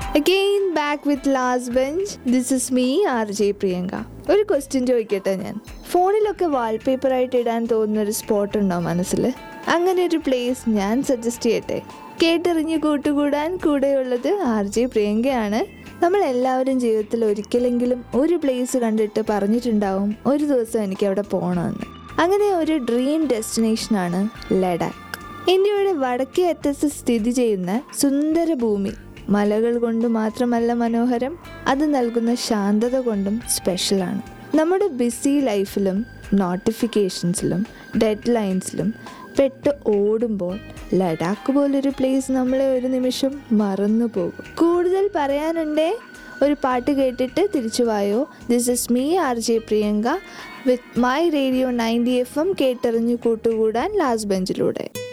again back with last bench this is me R J Priyanka ഒരു question ചോദിക്കട്ടെ ഞാൻ ഫോണിലൊക്കെ വാൾപേപ്പർ ആയിട്ട് ഇടാൻ തോന്നുന്ന ഒരു സ്പോട്ട് ഉണ്ടോ മനസ്സിൽ അങ്ങനെ ഒരു പ്ലേസ് ഞാൻ സജസ്റ്റ് ചെയ്യട്ടെ കേട്ടറിഞ്ഞ് കൂട്ടുകൂടാൻ കൂടെയുള്ളത് ആർ ജെ പ്രിയങ്കയാണ് നമ്മൾ എല്ലാവരും ജീവിതത്തിൽ ഒരിക്കലെങ്കിലും ഒരു പ്ലേസ് കണ്ടിട്ട് പറഞ്ഞിട്ടുണ്ടാവും ഒരു ദിവസം എനിക്ക് അവിടെ പോകണമെന്ന് അങ്ങനെ ഒരു ഡ്രീം ഡെസ്റ്റിനേഷനാണ് ലഡാക്ക് ഇന്ത്യയുടെ വടക്കേ അറ്റത്ത് സ്ഥിതി ചെയ്യുന്ന സുന്ദര ഭൂമി മലകൾ കൊണ്ട് മാത്രമല്ല മനോഹരം അത് നൽകുന്ന ശാന്തത കൊണ്ടും സ്പെഷ്യലാണ് നമ്മുടെ ബിസി ലൈഫിലും നോട്ടിഫിക്കേഷൻസിലും ഡെഡ് ലൈൻസിലും പെട്ട് ഓടുമ്പോൾ ലഡാക്ക് പോലൊരു പ്ലേസ് നമ്മളെ ഒരു നിമിഷം മറന്നു പോകും കൂടുതൽ പറയാനുണ്ടേ ഒരു പാട്ട് കേട്ടിട്ട് തിരിച്ചു വായോ this is me R J Priyanka with my radio ninety F M കേട്ടറിഞ്ഞു കൂട്ടുകൂടാൻ ലാസ്റ്റ് ബെഞ്ചിലൂടെ